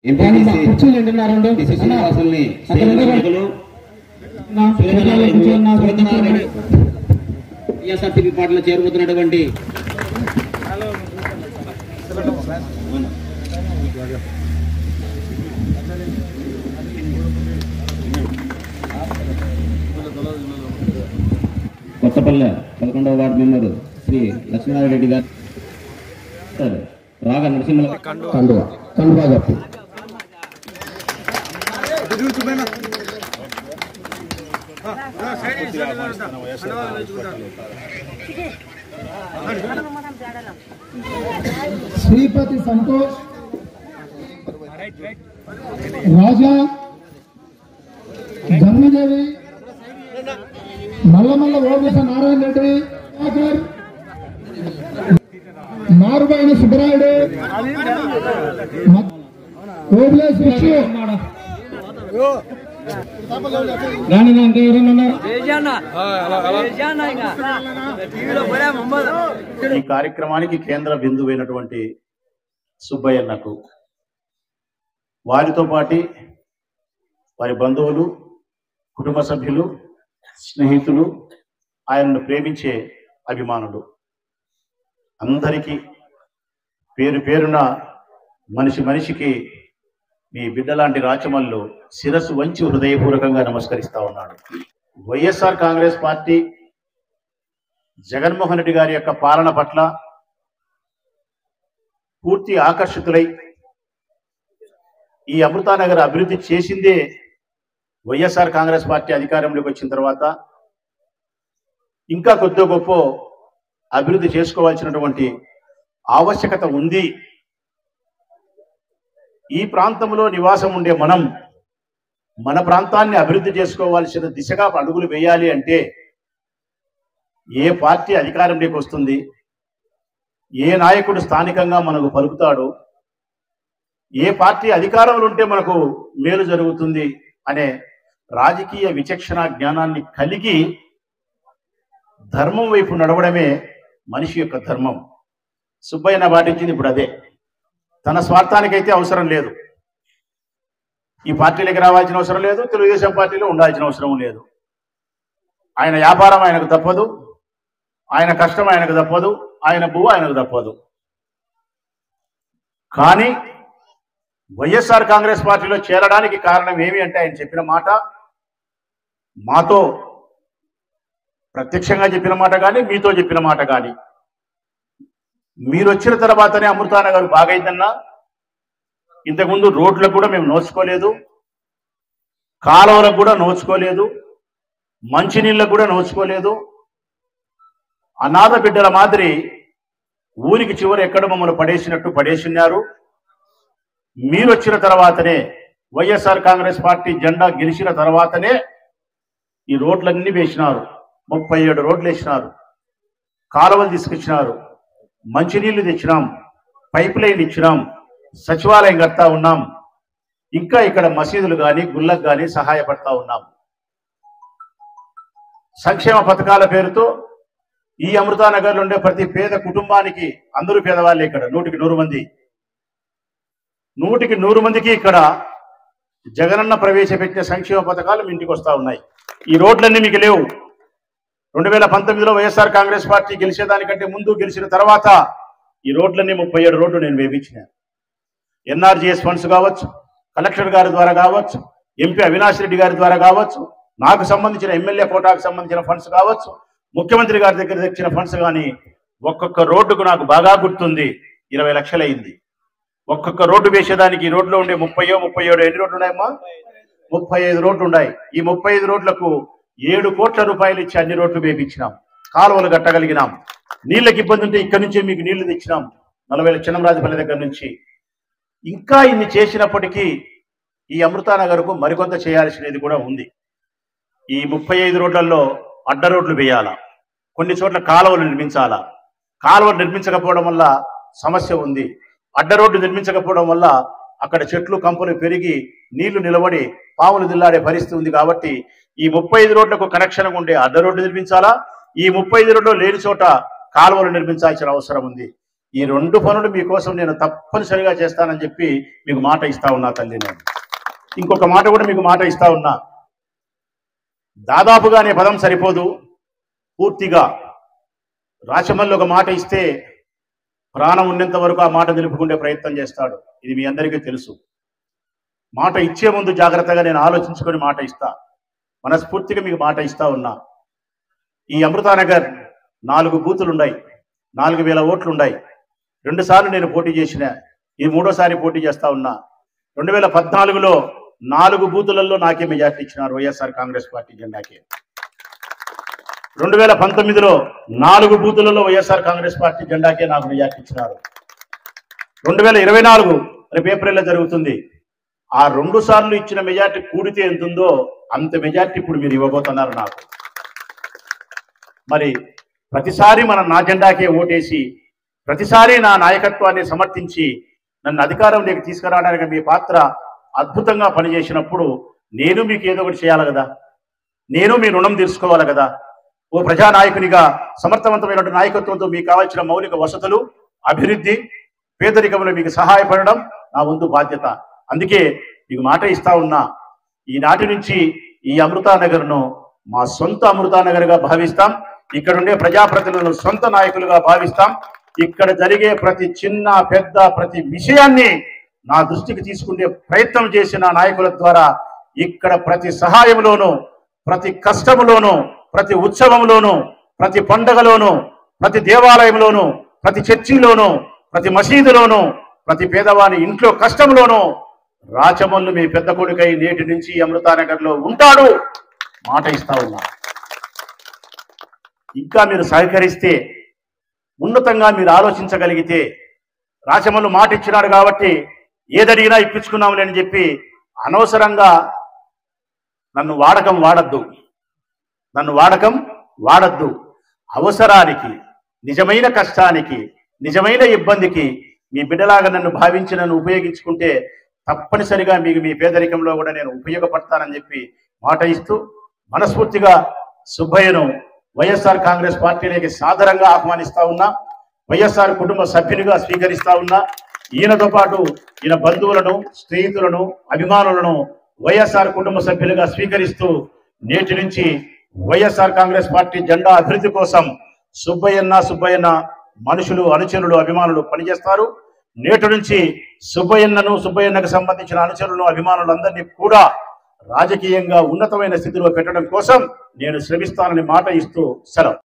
MPTC కుర్చీలు తింటున్నారండి T శ్రీనివాసుల్ని అక్కడ శ్రీనివాస ఉండే నాయకులు నా కుర్చీలో కూర్చున్న సురేంద్రనాథ్ వైఎస్ఆర్సీపీ పార్టీలో చేరుకుతున్నటువంటి కొత్తపల్లె పదకొండవ ward member Shri Lakshminarayana Reddy garu sir, రాగా నరసింహ కండువ కండువా కప్పు శ్రీపతి సంతోష్ రాజా ధర్మదేవి నల్లమల్ల ఓబిస నారాయణ రెడ్డి ప్రభాకర్, మారుబైన సుబ్బరాయుడు మ- ఓబులేస్ విష్ణు రాణి ఇంకా ఎవరైనా ఉన్నారు ఈ కార్యక్రమానికి కేంద్ర బిందువైనటువంటి సుబ్బయ్యన్నకు వారితో పాటి వారి బంధువులు కుటుంబ సభ్యులు స్నేహితులు ఆయనను ప్రేమించే అభిమానులు అందరికీ పేరు పేరున మనిషి మనిషికి మీ బిడ్డలాంటి రాచమల్లు శిరస్సు వంచి హృదయపూర్వకంగా నమస్కరిస్తా ఉన్నాడు వైఎస్ఆర్ కాంగ్రెస్ పార్టీ జగన్మోహన్ రెడ్డి గారి యొక్క పాలన పట్ల పూర్తి ఆకర్షితులై ఈ అమృతానగర్ అభివృద్ధి చేసిందే వైఎస్ఆర్ కాంగ్రెస్ పార్టీ అధికారంలోకి వచ్చిన తర్వాత ఇంకా కొద్ది గొప్ప అభివృద్ధి చేసుకోవాల్సినటువంటి ఆవశ్యకత ఉంది ఈ ప్రాంతంలో నివాసం ఉండే మనం మన ప్రాంతాన్ని అభివృద్ధి చేసుకోవాల్సిన దిశగా అడుగులు వేయాలి అంటే ఏ పార్టీ అధికారంలోకి వస్తుంది ఏ నాయకుడు స్థానికంగా మనకు పలుకుతాడు ఏ పార్టీ అధికారంలో ఉంటే మనకు మేలు జరుగుతుంది అనే రాజకీయ విచక్షణ జ్ఞానాన్ని కలిగి ధర్మం వైపు నడవడమే మనిషి యొక్క ధర్మం సుబ్బయ్యన పాటించింది ఇప్పుడు అదే తన స్వార్థానికైతే అవసరం లేదు ఈ పార్టీలోకి రావాల్సిన అవసరం లేదు తెలుగుదేశం పార్టీలో ఉండాల్సిన అవసరం లేదు ఆయన వ్యాపారం ఆయనకు తప్పదు ఆయన కష్టం ఆయనకు తప్పదు ఆయన భూ ఆయనకు తప్పదు కానీ వైఎస్ఆర్ కాంగ్రెస్ పార్టీలో చేరడానికి కారణం ఏమి అంటే ఆయన చెప్పిన మాట మాతో ప్రత్యక్షంగా చెప్పిన మాట కానీ మీతో చెప్పిన మాట కానీ మీరు వచ్చిన తర్వాతనే అమృతానగర్ బాగైందన్నా ఇంతకుముందు రోడ్లకు కూడా మేము నోచుకోలేదు కాలువలకు కూడా నోచుకోలేదు మంచినీళ్ళకు కూడా నోచుకోలేదు అనాథ బిడ్డల మాదిరి ఊరికి చివరి ఎక్కడ మమ్మల్ని పడేసినట్టు పడేసినారు మీరు వచ్చిన తర్వాతనే వైఎస్ఆర్ కాంగ్రెస్ పార్టీ జెండా గెలిచిన తర్వాతనే ఈ రోడ్లన్నీ వేసినారు ముప్పై ఏడు రోడ్లు వేసినారు కాలువలు తీసుకొచ్చినారు మంచినీళ్లు తెచ్చినాం పైప్ లైన్ ఇచ్చినాం సచివాలయం కడతా ఉన్నాం ఇంకా ఇక్కడ మసీదులు కానీ గుళ్ళకు కానీ సహాయపడతా ఉన్నాం సంక్షేమ పథకాల పేరుతో ఈ అమృతానగర్లో ఉండే ప్రతి పేద కుటుంబానికి అందరూ పేదవాళ్ళే ఇక్కడ నూటికి నూరు మంది నూటికి నూరు మందికి ఇక్కడ జగనన్న ప్రవేశపెట్టిన సంక్షేమ పథకాలు మీ ఇంటికి వస్తా ఉన్నాయి ఈ రోడ్లన్నీ మీకు లేవు రెండు వేల పంతొమ్మిదిలో వైఎస్ఆర్ కాంగ్రెస్ పార్టీ గెలిచేదానికంటే ముందు గెలిచిన తర్వాత ఈ రోడ్లన్నీ ముప్పై ఏడు రోడ్లు నేను వేపించిన ఎన్ఆర్జీఎస్ ఫండ్స్ కావచ్చు కలెక్టర్ గారి ద్వారా కావచ్చు ఎంపీ అవినాష్ రెడ్డి గారి ద్వారా కావచ్చు నాకు సంబంధించిన ఎమ్మెల్యే కోటాకు సంబంధించిన ఫండ్స్ కావచ్చు ముఖ్యమంత్రి గారి దగ్గర తెచ్చిన ఫండ్స్ కానీ ఒక్కొక్క రోడ్డుకు నాకు బాగా గుర్తుంది ఇరవై లక్షలు అయింది ఒక్కొక్క రోడ్డు వేసేదానికి ఈ రోడ్లో ఉండే ముప్పయో ముప్పై ఏడు ఎన్ని రోడ్లు ఉన్నాయమ్మా ముప్పై ఐదు రోడ్లు ఉన్నాయి ఈ ముప్పై ఐదు రోడ్లకు ఏడు కోట్ల రూపాయలు ఇచ్చి అన్ని రోడ్లు వేపించినాం కాలువలు కట్టగలిగినాం నీళ్ళకి ఇబ్బంది ఉంటే ఇక్కడి నుంచి మీకు నీళ్లు తెచ్చినాం నలభై చిన్నరాజపల్లి దగ్గర నుంచి ఇంకా ఇన్ని చేసినప్పటికీ ఈ అమృతానగర్కు మరికొంత చేయాల్సినది కూడా ఉంది ఈ ముప్పై ఐదు రోడ్లలో అడ్డ రోడ్లు వేయాలా కొన్ని చోట్ల కాలువలు నిర్మించాలా కాలువలు నిర్మించకపోవడం వల్ల సమస్య ఉంది అడ్డ రోడ్డు నిర్మించకపోవడం వల్ల అక్కడ చెట్లు కంపలు పెరిగి నీళ్లు నిలబడి పాములు దిల్లాడే పరిస్థితి ఉంది కాబట్టి ఈ ముప్పై ఐదు రోడ్లకు కనెక్షన్ ఉండే అడ్డ రోడ్డు నిర్మించాలా ఈ ముప్పై ఐదు రోడ్లు లేని చోట కాలువలు నిర్మించాల్సిన అవసరం ఉంది ఈ రెండు పనులు మీకోసం నేను తప్పనిసరిగా చేస్తానని చెప్పి మీకు మాట ఇస్తా ఉన్నా తల్లి నేను ఇంకొక మాట కూడా మీకు మాట ఇస్తా ఉన్నా దాదాపుగా అనే పదం సరిపోదు పూర్తిగా రాచమల్లి ఒక మాట ఇస్తే ప్రాణం ఉన్నంత వరకు ఆ మాట నిలుపుకునే ప్రయత్నం చేస్తాడు ఇది మీ అందరికీ తెలుసు మాట ఇచ్చే ముందు జాగ్రత్తగా నేను ఆలోచించుకొని మాట ఇస్తా మనస్ఫూర్తిగా మీకు మాట ఇస్తా ఉన్నా ఈ అమృతానగర్ నాలుగు బూతులు ఉన్నాయి నాలుగు వేల ఓట్లు ఉన్నాయి రెండు సార్లు నేను పోటీ చేసిన ఈ మూడోసారి పోటీ చేస్తా ఉన్నా రెండు వేల పద్నాలుగులో నాలుగు బూతులలో నాకే మెజార్టీ ఇచ్చినారు వైఎస్ఆర్ కాంగ్రెస్ పార్టీ జెండాకి రెండు వేల పంతొమ్మిదిలో నాలుగు బూతులలో వైఎస్ఆర్ కాంగ్రెస్ పార్టీ జెండాకే నాకు మెజార్టీ ఇచ్చినారు రెండు వేల ఇరవై నాలుగు రేపు ఏప్రిల్లో జరుగుతుంది ఆ రెండు సార్లు ఇచ్చిన మెజార్టీ కూడితే ఎంత ఉందో అంత మెజార్టీ ఇప్పుడు మీరు ఇవ్వబోతున్నారు నాకు మరి ప్రతిసారి మనం నా జెండాకే ఓటేసి ప్రతిసారి నా నాయకత్వాన్ని సమర్థించి నన్ను అధికారంలోకి తీసుకురావడానికి మీ పాత్ర అద్భుతంగా పనిచేసినప్పుడు నేను మీకు ఏదో ఒకటి చేయాలి కదా నేను మీ రుణం తీర్చుకోవాలి కదా ఓ ప్రజానాయకునిగా సమర్థవంతమైనటువంటి నాయకత్వంతో మీకు కావాల్సిన మౌలిక వసతులు అభివృద్ధి పేదరికంలో మీకు సహాయపడడం నా వంతు బాధ్యత అందుకే మీకు మాట ఇస్తా ఉన్నా ఈనాటి నుంచి ఈ అమృతానగర్ను మా సొంత అమృతానగర్గా భావిస్తాం ఇక్కడ ఉండే ప్రజాప్రతినిధులను సొంత నాయకులుగా భావిస్తాం ఇక్కడ జరిగే ప్రతి చిన్న పెద్ద ప్రతి విషయాన్ని నా దృష్టికి తీసుకునే ప్రయత్నం చేసిన నాయకుల ద్వారా ఇక్కడ ప్రతి సహాయంలోనూ ప్రతి కష్టములోనూ ప్రతి ఉత్సవంలోనూ ప్రతి పండగలోనూ ప్రతి దేవాలయంలోనూ ప్రతి చర్చిలోనూ ప్రతి మసీదులోనూ ప్రతి పేదవాని ఇంట్లో కష్టంలోనూ రాచమల్లు మీ పెద్ద కొడుకై నేటి నుంచి అమృతానగర్లో ఉంటాడు మాట ఇస్తా ఉన్నా ఇంకా మీరు సహకరిస్తే ఉన్నతంగా మీరు ఆలోచించగలిగితే రాచమల్లు మాట ఇచ్చినాడు కాబట్టి ఏదడిగినా ఇప్పించుకున్నాములే అని చెప్పి అనవసరంగా నన్ను వాడకం వాడద్దు నన్ను వాడకం వాడద్దు అవసరానికి నిజమైన కష్టానికి నిజమైన ఇబ్బందికి మీ బిడ్డలాగా నన్ను భావించి నన్ను ఉపయోగించుకుంటే తప్పనిసరిగా మీకు మీ పేదరికంలో కూడా నేను ఉపయోగపడతానని చెప్పి మాట ఇస్తూ మనస్ఫూర్తిగా సుబ్బయ్యను వైఎస్ఆర్ కాంగ్రెస్ పార్టీలోకి సాదరంగా ఆహ్వానిస్తా ఉన్నా వైఎస్ఆర్ కుటుంబ సభ్యునిగా స్వీకరిస్తా ఉన్నా ఈయనతో పాటు ఈయన బంధువులను స్నేహితులను అభిమానులను వైఎస్ఆర్ కుటుంబ సభ్యులుగా స్వీకరిస్తూ నేటి నుంచి వైఎస్ఆర్ కాంగ్రెస్ పార్టీ జెండా అభివృద్ధి కోసం సుబ్బయ్యన్న సుబ్బయ్యన్న మనుషులు అనుచరులు అభిమానులు పనిచేస్తారు నేటి నుంచి సుబ్బయ్యన్నను సుబ్బయ్యన్నకు సంబంధించిన అనుచరులను అభిమానులందరినీ కూడా రాజకీయంగా ఉన్నతమైన స్థితిలో పెట్టడం కోసం నేను శ్రమిస్తానని మాట ఇస్తూ సెలవు